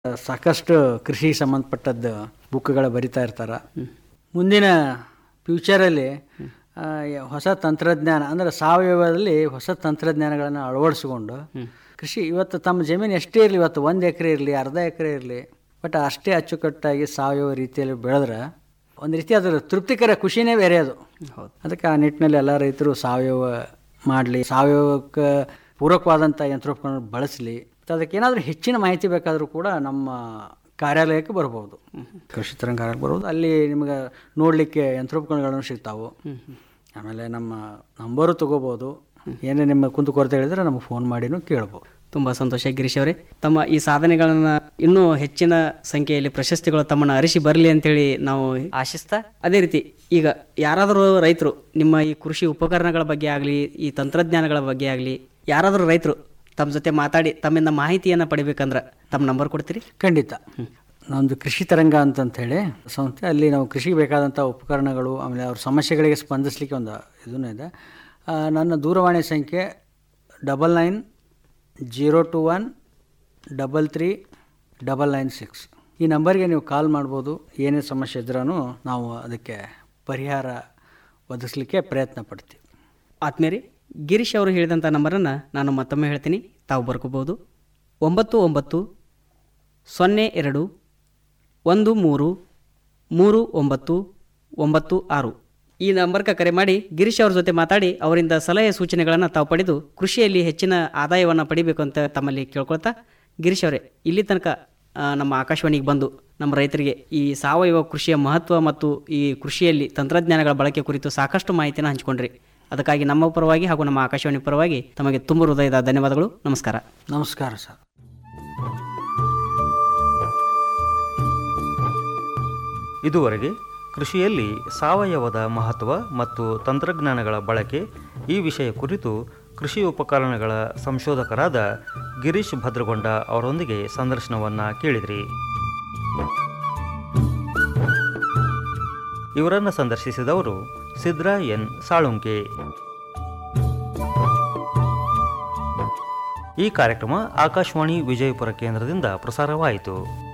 ಸಾಕಷ್ಟು ಕೃಷಿ ಸಂಬಂಧಪಟ್ಟದ್ದು ಬುಕ್ಗಳು ಬರಿತಾ ಇರ್ತಾರೆ ಮುಂದಿನ ಫ್ಯೂಚರಲ್ಲಿ ಆ, ಹೊಸ ತಂತ್ರಜ್ಞಾನ ಅಂದರೆ ಸಾವಯವದಲ್ಲಿ ಹೊಸ ತಂತ್ರಜ್ಞಾನಗಳನ್ನು ಅಳವಡಿಸಿಕೊಂಡು ಕೃಷಿ ಇವತ್ತು ತಮ್ಮ ಜಮೀನು ಎಷ್ಟೇ ಇರಲಿ ಇವತ್ತು ಒಂದು ಎಕರೆ ಇರಲಿ ಅರ್ಧ ಎಕರೆ ಇರಲಿ ಬಟ್ ಅಷ್ಟೇ ಅಚ್ಚುಕಟ್ಟಾಗಿ ಸಾವಯವ ರೀತಿಯಲ್ಲಿ ಬೆಳೆದ್ರೆ ಒಂದು ರೀತಿ ಅದರ ತೃಪ್ತಿಕರ ಖುಷಿನೇ ಬೇರೆ ಅದು ಹೌದು ಅದಕ್ಕೆ ಆ ನಿಟ್ಟಿನಲ್ಲಿ ಎಲ್ಲ ರೈತರು ಸಾವಯವ ಮಾಡಲಿ ಸಾವಯವಕ್ಕೆ ಪೂರಕವಾದಂಥ ಯಂತ್ರೋಪಕರಣ ಬಳಸಲಿ ಮತ್ತು ಅದಕ್ಕೆ ಏನಾದರೂ ಹೆಚ್ಚಿನ ಮಾಹಿತಿ ಬೇಕಾದರೂ ಕೂಡ ನಮ್ಮ ಕಾರ್ಯಾಲಯಕ್ಕೆ ಬರ್ಬೋದು ಕೃಷಿ ತರಂಗ ಕಾರ್ಯಾಲಯಕ್ಕೆ ಬರ್ಬೋದು ಅಲ್ಲಿ ನಿಮಗೆ ನೋಡಲಿಕ್ಕೆ ಯಂತ್ರೋಪಕರಣಗಳನ್ನು ಸಿಗ್ತಾವೆ ಆಮೇಲೆ ನಮ್ಮ ನಂಬರು ತೊಗೋಬೋದು ಏನೇ ನಿಮ್ಮ ಕುಂದುಕೊರತೆ ಹೇಳಿದ್ರೆ ನಮಗೆ ಫೋನ್ ಮಾಡಿನೂ ಕೇಳ್ಬೋದು ತುಂಬ ಸಂತೋಷ ಗಿರೀಶ್ ಅವರೇ ತಮ್ಮ ಈ ಸಾಧನೆಗಳನ್ನ ಇನ್ನೂ ಹೆಚ್ಚಿನ ಸಂಖ್ಯೆಯಲ್ಲಿ ಪ್ರಶಸ್ತಿಗಳು ತಮ್ಮನ್ನು ಅರಿಸಿ ಬರಲಿ ಅಂತೇಳಿ ನಾವು ಆಶಿಸ್ತಾ ಅದೇ ರೀತಿ ಈಗ ಯಾರಾದರೂ ರೈತರು ನಿಮ್ಮ ಈ ಕೃಷಿ ಉಪಕರಣಗಳ ಬಗ್ಗೆ ಆಗಲಿ ಈ ತಂತ್ರಜ್ಞಾನಗಳ ಬಗ್ಗೆ ಆಗಲಿ ಯಾರಾದರೂ ರೈತರು ತಮ್ಮ ಜೊತೆ ಮಾತಾಡಿ ತಮ್ಮಿಂದ ಮಾಹಿತಿಯನ್ನು ಪಡಿಬೇಕಂದ್ರೆ ತಮ್ಮ ನಂಬರ್ ಕೊಡ್ತೀರಿ ಖಂಡಿತ ನಮ್ಮದು ಕೃಷಿ ತರಂಗ ಅಂತಂಥೇಳಿ ಸಂಸ್ಥೆ ಅಲ್ಲಿ ನಾವು ಕೃಷಿಗೆ ಬೇಕಾದಂಥ ಉಪಕರಣಗಳು ಆಮೇಲೆ ಅವ್ರ ಸಮಸ್ಯೆಗಳಿಗೆ ಸ್ಪಂದಿಸಲಿಕ್ಕೆ ಒಂದು ಇದೂ ಇದೆ ಆ, ನನ್ನ ದೂರವಾಣಿ ಸಂಖ್ಯೆ double nine zero two one double three double nine six ಈ ನಂಬರ್ಗೆ ನೀವು ಕಾಲ್ ಮಾಡ್ಬೋದು ಏನೇ ಸಮಸ್ಯೆ ಇದ್ರೂ ನಾವು ಅದಕ್ಕೆ ಪರಿಹಾರ ಒದಗಿಸ್ಲಿಕ್ಕೆ ಪ್ರಯತ್ನ ಪಡ್ತೀವಿ ಆತ್ಮೇರಿ ಗಿರೀಶ್ ಅವರು ಹೇಳಿದಂಥ ನಂಬರನ್ನು ನಾನು ಮತ್ತೊಮ್ಮೆ ಹೇಳ್ತೀನಿ ತಾವು ಬರ್ಕೋಬೋದು ಒಂಬತ್ತು ಒಂಬತ್ತು ಸೊನ್ನೆ ಎರಡು ಒಂದು ಮೂರು ಮೂರು ಒಂಬತ್ತು ಒಂಬತ್ತು ಆರು ಈ ನಂಬರ್ಗೆ ಕರೆ ಮಾಡಿ ಗಿರೀಶ್ ಅವ್ರ ಜೊತೆ ಮಾತಾಡಿ ಅವರಿಂದ ಸಲಹೆ ಸೂಚನೆಗಳನ್ನು ತಾವು ಪಡೆದು ಕೃಷಿಯಲ್ಲಿ ಹೆಚ್ಚಿನ ಆದಾಯವನ್ನು ಪಡಿಬೇಕು ಅಂತ ತಮ್ಮಲ್ಲಿ ಕೇಳ್ಕೊಳ್ತಾ ಗಿರೀಶ್ ಅವರೇ ಇಲ್ಲಿ ತನಕ ಆ, ನಮ್ಮ ಆಕಾಶವಾಣಿಗೆ ಬಂದು ನಮ್ಮ ರೈತರಿಗೆ ಈ ಸಾವಯವ ಕೃಷಿಯ ಮಹತ್ವ ಮತ್ತು ಈ ಕೃಷಿಯಲ್ಲಿ ತಂತ್ರಜ್ಞಾನಗಳ ಬಳಕೆ ಕುರಿತು ಸಾಕಷ್ಟು ಮಾಹಿತಿನ ಹಂಚಿಕೊಂಡ್ರಿ ಅದಕ್ಕಾಗಿ ನಮ್ಮ ಪರವಾಗಿ ಹಾಗೂ ನಮ್ಮ ಆಕಾಶವಾಣಿ ಪರವಾಗಿ ತಮಗೆ ತುಂಬ ಹೃದಯದ ಧನ್ಯವಾದಗಳು ನಮಸ್ಕಾರ ನಮಸ್ಕಾರ ಸರ್ ಇದುವರೆಗೆ ಕೃಷಿಯಲ್ಲಿ ಸಾವಯವದ ಮಹತ್ವ ಮತ್ತು ತಂತ್ರಜ್ಞಾನಗಳ ಬಳಕೆ ಈ ವಿಷಯ ಕುರಿತು ಕೃಷಿ ಉಪಕರಣಗಳ ಸಂಶೋಧಕರಾದ ಗಿರೀಶ್ ಭದ್ರಗೊಂಡ ಅವರೊಂದಿಗೆ ಸಂದರ್ಶನವನ್ನು ಕೇಳಿದ್ರಿ ಇವರನ್ನು ಸಂದರ್ಶಿಸಿದವರು ಸಿದ್ರಾ ಎನ್ ಸಾಳುಂಕೆ ಈ ಕಾರ್ಯಕ್ರಮ ಆಕಾಶವಾಣಿ ವಿಜಯಪುರ ಕೇಂದ್ರದಿಂದ ಪ್ರಸಾರವಾಯಿತು